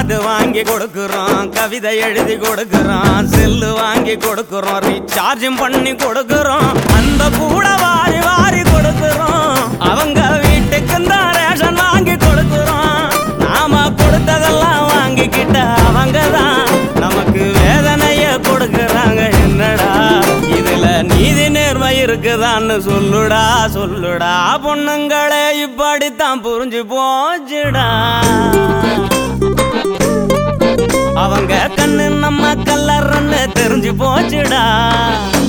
பாட்டு வாங்கி கொடுக்குறோம் கவிதை எழுதி கொடுக்குறோம் செல்லு வாங்கி கொடுக்குறோம் ரீசார்ஜும் பண்ணி கொடுக்குறோம் அந்த கூட வாரி வாரி கொடுக்குறோம் அவங்க வீட்டுக்கு தான் ரேஷன் வாங்கி கொடுக்குறோம் நாம கொடுத்ததெல்லாம் வாங்கிக்கிட்ட அவங்க தான் நமக்கு வேதனைய கொடுக்குறாங்க என்னடா இதுல நீதி நேர்மை இருக்குதான்னு சொல்லுடா சொல்லுடா பொண்ணுங்களே இப்படித்தான் புரிஞ்சு போச்சுடா அவங்க கண்ணு நம்ம கல்லறன்னு தெரிஞ்சு போச்சுடா